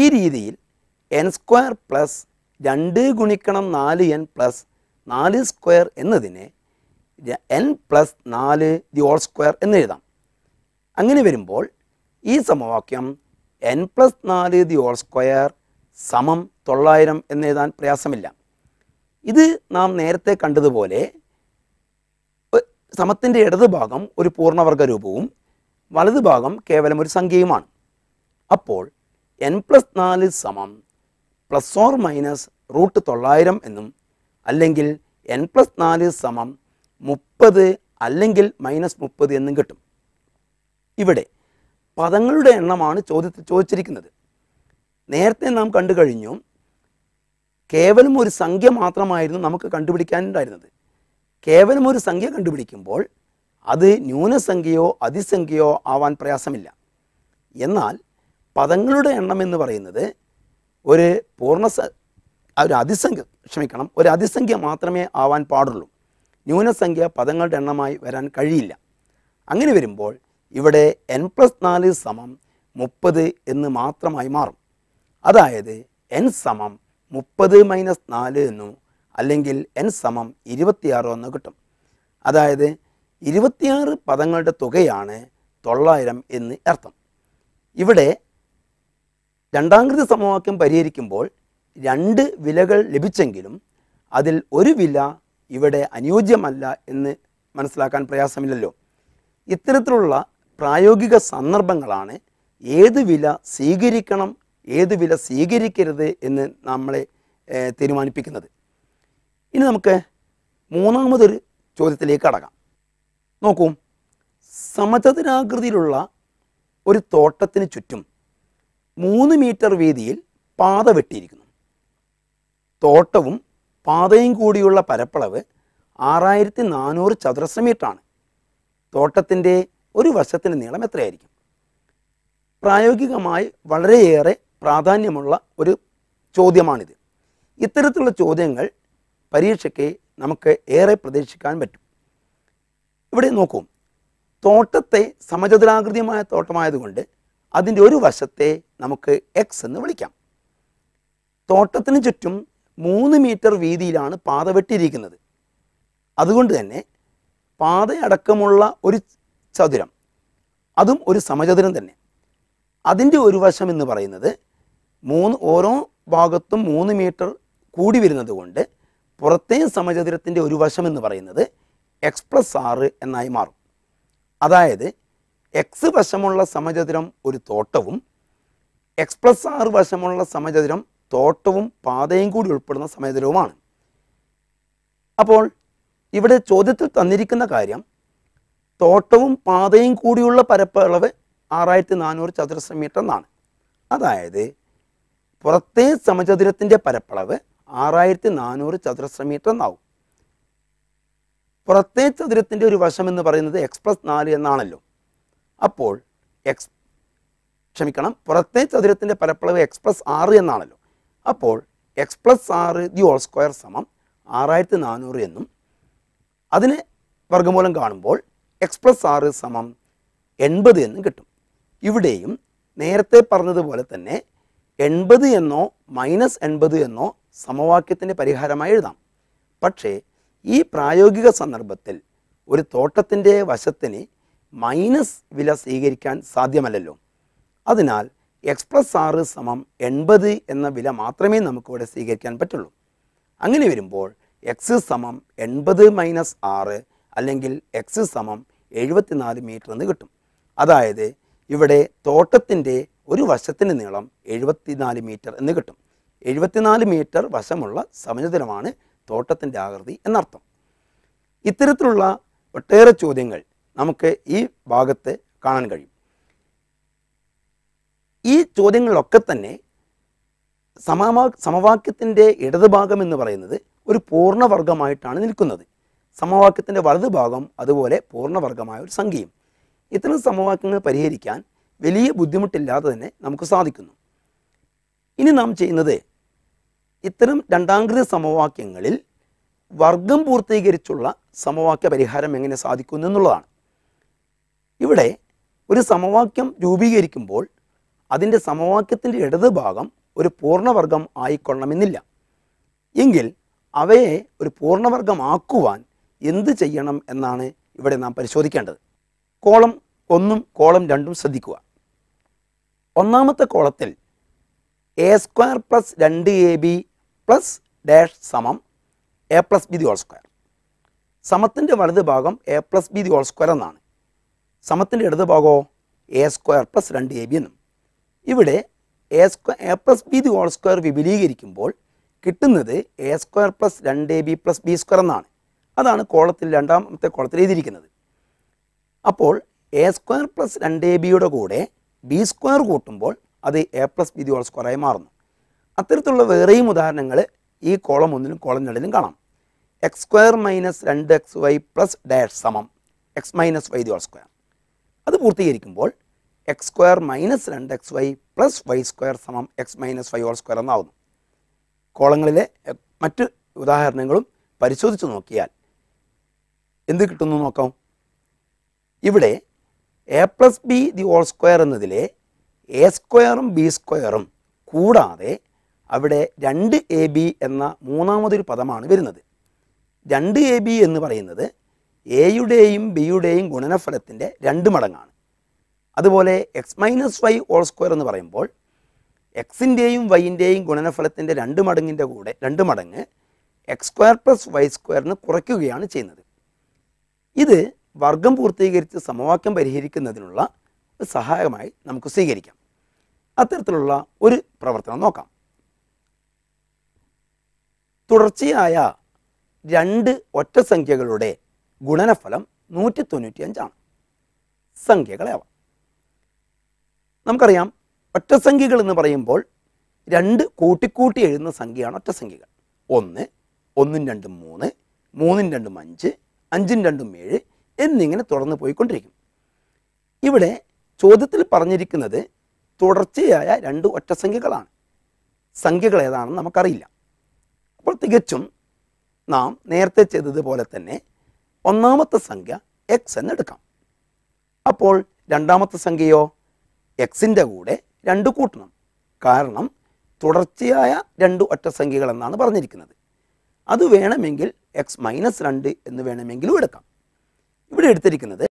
രീതിയിൽ N square plus രണ്ട് ഗുണിക്കണം നാല് എൻ പ്ലസ് നാല് സ്ക്വയർ എന്നതിനെ എൻ പ്ലസ് നാല് ദി ഹോൾ സ്ക്വയർ എന്ന് എഴുതാം അങ്ങനെ വരുമ്പോൾ ഈ സമവാക്യം എൻ പ്ലസ് നാല് ദി ഹോൾ സ്ക്വയർ സമം തൊള്ളായിരം എന്ന് എഴുതാൻ പ്രയാസമില്ല ഇത് നാം നേരത്തെ കണ്ടതുപോലെ ഒ- സമത്തിൻ്റെ ഇടതുഭാഗം ഒരു പൂർണ്ണവർഗ രൂപവും വലതുഭാഗം കേവലം ഒരു സംഖ്യയുമാണ് അപ്പോൾ എൻ പ്ലസ് നാല് സമം പ്ലസ് ഓർ മൈനസ് റൂട്ട് തൊള്ളായിരം എന്നും അല്ലെങ്കിൽ എൻ പ്ലസ് നാല് സമം മുപ്പത് അല്ലെങ്കിൽ മൈനസ് മുപ്പത് എന്നും കിട്ടും ഇവിടെ പദങ്ങളുടെ എണ്ണമാണ് ചോദ്യത്തിൽ ചോദിച്ചിരിക്കുന്നത് നേരത്തെ നാം കണ്ടു കഴിഞ്ഞു കേവലം ഒരു സംഖ്യ മാത്രമായിരുന്നു നമുക്ക് കണ്ടുപിടിക്കാനുണ്ടായിരുന്നത് കേവലം ഒരു സംഖ്യ കണ്ടുപിടിക്കുമ്പോൾ അത് ന്യൂനസംഖ്യയോ അതിസംഖ്യയോ ആവാൻ പ്രയാസമില്ല എന്നാൽ പദങ്ങളുടെ എണ്ണം എന്ന് പറയുന്നത് ഒരു പൂർണ്ണ സ- ഒരു അതിസംഖ്യ ക്ഷമിക്കണം ഒരു അതിസംഖ്യ മാത്രമേ ആവാൻ പാടുള്ളൂ ന്യൂനസംഖ്യ പദങ്ങളുടെ എണ്ണമായി വരാൻ കഴിയില്ല അങ്ങനെ വരുമ്പോൾ ഇവിടെ എൻ പ്ലസ് നാല് സമം മുപ്പത് എന്ന് മാത്രമായി മാറും അതായത് എൻ സമം മുപ്പത് മൈനസ് നാല് എന്നും അല്ലെങ്കിൽ എൻ സമം ഇരുപത്തിയാറോ എന്ന് കിട്ടും അതായത് ഇരുപത്തിയാറ് പദങ്ങളുടെ തുകയാണ് തൊള്ളായിരം എന്ന് അർത്ഥം ഇവിടെ രണ്ടാംകൃതി സമവാക്യം പരിഹരിക്കുമ്പോൾ രണ്ട് വിലകൾ ലഭിച്ചെങ്കിലും അതിൽ ഒരു വില ഇവിടെ അനുയോജ്യമല്ല എന്ന് മനസ്സിലാക്കാൻ പ്രയാസമില്ലല്ലോ ഇത്തരത്തിലുള്ള പ്രായോഗിക സന്ദർഭങ്ങളാണ് ഏത് വില സ്വീകരിക്കണം ഏത് വില സ്വീകരിക്കരുത് എന്ന് നമ്മളെ ഏഹ്, തീരുമാനിപ്പിക്കുന്നത് ഇനി നമുക്ക് മൂന്നാമതൊരു ചോദ്യത്തിലേക്ക് കടക്കാം നോക്കൂ സമചതുരാകൃതിയിലുള്ള ഒരു തോട്ടത്തിന് ചുറ്റും മൂന്ന് മീറ്റർ വീതിയിൽ പാത വെട്ടിയിരിക്കുന്നു തോട്ടവും പാതയും കൂടിയുള്ള പരപ്പളവ് ആറായിരത്തി നാനൂറ് ചതുരശ്ര മീറ്ററാണ് തോട്ടത്തിൻ്റെ ഒരു വശത്തിന് നീളം എത്രയായിരിക്കും പ്രായോഗികമായി വളരെയേറെ പ്രാധാന്യമുള്ള ഒരു ചോദ്യമാണിത് ഇത്തരത്തിലുള്ള ചോദ്യങ്ങൾ പരീക്ഷയ്ക്ക് നമുക്ക് ഏറെ പ്രതീക്ഷിക്കാൻ പറ്റും ഇവിടെ നോക്കൂ തോട്ടത്തെ സമചതുരാകൃതിയമായ തോട്ടമായതുകൊണ്ട് അതിൻ്റെ ഒരു വശത്തെ നമുക്ക് എക്സ് എന്ന് വിളിക്കാം തോട്ടത്തിന് ചുറ്റും മൂന്ന് മീറ്റർ വീതിയിലാണ് പാത വെട്ടിയിരിക്കുന്നത് അതുകൊണ്ട് തന്നെ പാതയടക്കമുള്ള ഒരു ചതുരം അതും ഒരു സമചതുരം തന്നെ അതിൻ്റെ ഒരു വശം എന്ന് പറയുന്നത് മൂന്ന് ഓരോ ഭാഗത്തും മൂന്ന് മീറ്റർ കൂടി വരുന്നത് കൊണ്ട് പുറത്തേ സമചതുരത്തിൻ്റെ ഒരു വശം എന്ന് പറയുന്നത് എക്സ് പ്ലസ് ആറ് എന്നായി മാറും അതായത് എക്സ് വശമുള്ള സമചതുരം ഒരു തോട്ടവും എക്സ് പ്ലസ് ആറ് വശമുള്ള സമചതുരം തോട്ടവും പാതയും കൂടി ഉൾപ്പെടുന്ന സമചതുരവുമാണ് അപ്പോൾ ഇവിടെ ചോദ്യത്തിൽ തന്നിരിക്കുന്ന കാര്യം തോട്ടവും പാതയും കൂടിയുള്ള പരപ്പളവ് ആറായിരത്തി നാനൂറ് ചതുരശ്ര മീറ്റർ എന്നാണ് അതായത് പുറത്തെ സമചതുരത്തിൻ്റെ പരപ്പളവ് ആറായിരത്തി നാനൂറ് ചതുരശ്ര മീറ്റർ എന്നാവും പുറത്തെ ചതുരത്തിൻ്റെ ഒരു വശം എന്ന് പറയുന്നത് എക്സ് പ്ലസ് നാല് എന്നാണല്ലോ അപ്പോൾ എക്സ് ക്ഷമിക്കണം പുറത്തെ ചതുരത്തിൻ്റെ പരപ്പളവ് എക്സ് പ്ലസ് ആറ് എന്നാണല്ലോ അപ്പോൾ എക്സ് പ്ലസ് ആറ് ദി ഹോൾ സ്ക്വയർ സമം ആറായിരത്തി നാനൂറ് എന്നും അതിന് വർഗ്ഗമൂലം കാണുമ്പോൾ എക്സ് പ്ലസ് ആറ് സമം എൺപത് എന്നും കിട്ടും ഇവിടെയും നേരത്തെ പറഞ്ഞതുപോലെ തന്നെ എൺപത് എന്നോ മൈനസ് എൺപത് എന്നോ സമവാക്യത്തിൻ്റെ പരിഹാരമായി എഴുതാം പക്ഷേ ഈ പ്രായോഗിക സന്ദർഭത്തിൽ ഒരു തോട്ടത്തിൻ്റെ വശത്തിന് മൈനസ് വില സ്വീകരിക്കാൻ സാധ്യമല്ലല്ലോ അതിനാൽ എക്സ് പ്ലസ് ആറ് സമം എൺപത് എന്ന വില മാത്രമേ നമുക്കിവിടെ സ്വീകരിക്കാൻ പറ്റുള്ളൂ അങ്ങനെ വരുമ്പോൾ എക്സ് സമം എൺപത് മൈനസ് ആറ് അല്ലെങ്കിൽ എക്സ് സമം എഴുപത്തിനാല് മീറ്റർ എന്ന് കിട്ടും അതായത് ഇവിടെ തോട്ടത്തിൻ്റെ ഒരു വശത്തിന് നീളം എഴുപത്തിനാല് മീറ്റർ എന്ന് കിട്ടും എഴുപത്തിനാല് മീറ്റർ വശമുള്ള സമചതുരമാണ് തോട്ടത്തിൻ്റെ ആകൃതി എന്നർത്ഥം ഇത്തരത്തിലുള്ള ഒട്ടേറെ ചോദ്യങ്ങൾ നമുക്ക് ഈ ഭാഗത്ത് കാണാൻ കഴിയും ഈ ചോദ്യങ്ങളിലൊക്കെ തന്നെ സമവാ സമവാക്യത്തിൻ്റെ ഇടതുഭാഗം എന്ന് പറയുന്നത് ഒരു പൂർണ്ണവർഗമായിട്ടാണ് നിൽക്കുന്നത് സമവാക്യത്തിൻ്റെ വലതുഭാഗം അതുപോലെ പൂർണ്ണവർഗമായ ഒരു സംഖ്യയും ഇത്തരം സമവാക്യങ്ങൾ പരിഹരിക്കാൻ വലിയ ബുദ്ധിമുട്ടില്ലാതെ തന്നെ നമുക്ക് സാധിക്കുന്നു ഇനി നാം ചെയ്യുന്നത് ഇത്തരം രണ്ടാംകൃത സമവാക്യങ്ങളിൽ വർഗം പൂർത്തീകരിച്ചുള്ള സമവാക്യ പരിഹാരം എങ്ങനെ സാധിക്കുന്നു എന്നുള്ളതാണ് ഇവിടെ ഒരു സമവാക്യം രൂപീകരിക്കുമ്പോൾ അതിൻ്റെ സമവാക്യത്തിൻ്റെ ഇടത് ഭാഗം ഒരു പൂർണ്ണവർഗം ആയിക്കൊള്ളണമെന്നില്ല എങ്കിൽ അവയെ ഒരു പൂർണ്ണവർഗമാക്കുവാൻ എന്ത് ചെയ്യണം എന്നാണ് ഇവിടെ നാം പരിശോധിക്കേണ്ടത് കോളം ഒന്നും കോളം രണ്ടും ശ്രദ്ധിക്കുക ഒന്നാമത്തെ കോളത്തിൽ എ സ്ക്വയർ പ്ലസ് രണ്ട് എ ബി പ്ലസ് ഡാഷ് സമം A plus B the whole square സമത്തിൻ്റെ വലത് ഭാഗം A plus B the whole square എന്നാണ് സമത്തിൻ്റെ ഇടത് ഭാഗമോ എ സ്ക്വയർ പ്ലസ് രണ്ട് എ ബി എന്നും ഇവിടെ A square A plus B the whole square വിപുലീകരിക്കുമ്പോൾ കിട്ടുന്നത് എ സ്ക്വയർ പ്ലസ് രണ്ട് A B plus B square എന്നാണ് അതാണ് കോളത്തിൽ രണ്ടാമത്തെ കോളത്തിൽ എഴുതിയിരിക്കുന്നത് അപ്പോൾ എ സ്ക്വയർ പ്ലസ് രണ്ട് എ ബിയുടെ കൂടെ ബി സ്ക്വയർ കൂട്ടുമ്പോൾ അത് A plus B the whole സ്ക്വയറായി മാറുന്നു അത്തരത്തിലുള്ള വേറെയും ഉദാഹരണങ്ങൾ ഈ കോളം ഒന്നിലും കോളം രണ്ടിലും കാണാം എക്സ് സ്ക്വയർ മൈനസ് രണ്ട് എക്സ് വൈ പ്ലസ് ഡാഷ് സമം X minus Y the whole square അത് പൂർത്തീകരിക്കുമ്പോൾ എക്സ് സ്ക്വയർ മൈനസ് രണ്ട് X Y plus Y square സമം X minus Y whole square എന്നാവുന്നു കോളങ്ങളിലെ എ- മറ്റ് ഉദാഹരണങ്ങളും പരിശോധിച്ച് നോക്കിയാൽ എന്ത് കിട്ടുന്നു നോക്കാം ഇവിടെ A plus B the whole square എന്നതിലെ എ സ്ക്വയറും ബി സ്ക്വയറും കൂടാതെ അവിടെ രണ്ട് എ ബി എന്ന മൂന്നാമതൊരു പദമാണ് വരുന്നത് രണ്ട് എ ബി എന്ന് പറയുന്നത് എയുടെയും ബിയുടെയും ഗുണനഫലത്തിൻ്റെ രണ്ട് മടങ്ങാണ് അതുപോലെ X minus Y whole square എന്ന് പറയുമ്പോൾ എക്സിൻ്റെയും വൈൻ്റെയും ഗുണനഫലത്തിൻ്റെ രണ്ട് മടങ്ങിൻ്റെ കൂടെ രണ്ട് മടങ്ങ് എക്സ് സ്ക്വയർ പ്ലസ് വൈ സ്ക്വയറിന് കുറയ്ക്കുകയാണ് ചെയ്യുന്നത് ഇത് വർഗം പൂർത്തീകരിച്ച് സമവാക്യം പരിഹരിക്കുന്നതിനുള്ള ഒരു സഹായമായി നമുക്ക് സ്വീകരിക്കാം അത്തരത്തിലുള്ള ഒരു പ്രവർത്തനം നോക്കാം തുടർച്ചയായ രണ്ട് ഒറ്റ സംഖ്യകളുടെ ഗുണനഫലം നൂറ്റി തൊണ്ണൂറ്റിയഞ്ചാണ് സംഖ്യകളാവാം നമുക്കറിയാം ഒറ്റസംഖ്യകൾ എന്ന് പറയുമ്പോൾ രണ്ട് കൂട്ടിക്കൂട്ടി എഴുതുന്ന സംഖ്യയാണ് ഒറ്റസംഖ്യകൾ ഒന്ന് ഒന്നും രണ്ടും മൂന്ന് മൂന്നും രണ്ടും അഞ്ച് അഞ്ചും രണ്ടും ഏഴ് എന്നിങ്ങനെ തുടർന്ന് പോയിക്കൊണ്ടിരിക്കും ഇവിടെ ചോദ്യത്തിൽ പറഞ്ഞിരിക്കുന്നത് തുടർച്ചയായ രണ്ട് ഒറ്റസംഖ്യകളാണ് സംഖ്യകൾ ഏതാണെന്ന് നമുക്കറിയില്ല അപ്പോൾ തികച്ചും നാം നേരത്തെ ചെയ്തതുപോലെ തന്നെ ഒന്നാമത്തെ സംഖ്യ എക്സ് എന്നെടുക്കാം അപ്പോൾ രണ്ടാമത്തെ സംഖ്യയോ എക്സിൻ്റെ കൂടെ രണ്ട് കൂട്ടണം കാരണം തുടർച്ചയായ രണ്ട് ഒറ്റസംഖ്യകൾ എന്നാണ് പറഞ്ഞിരിക്കുന്നത് അത് വേണമെങ്കിൽ എക്സ് മൈനസ് രണ്ട് എന്ന് വേണമെങ്കിലും എടുക്കാം ഇവിടെ എടുത്തിരിക്കുന്നത്